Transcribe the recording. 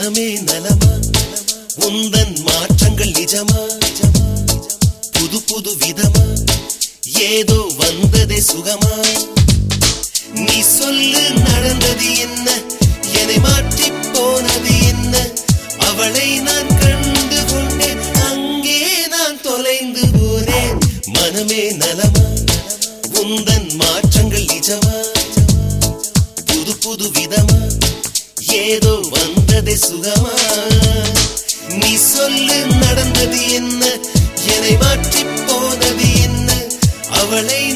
மனமே நலமா உந்தன் மாற்றங்கள் நிஜமா புது புது விதமா ஏதோ வந்ததே சுகமா நீ சொல்லு நடந்தது என்ன என்னை மாற்றி போனது என்ன அவளை நான் கண்டு கொண்டேன் அங்கே நான் தொலைந்து போனேன் மனமே நலமா உந்தன் மாற்றங்கள் நிஜமா புது புது விதமா ஏதோ வந்ததே சுகமா நீ சொல்லு நடந்தது என்ன என்னை மாற்றி போனது என்ன அவளை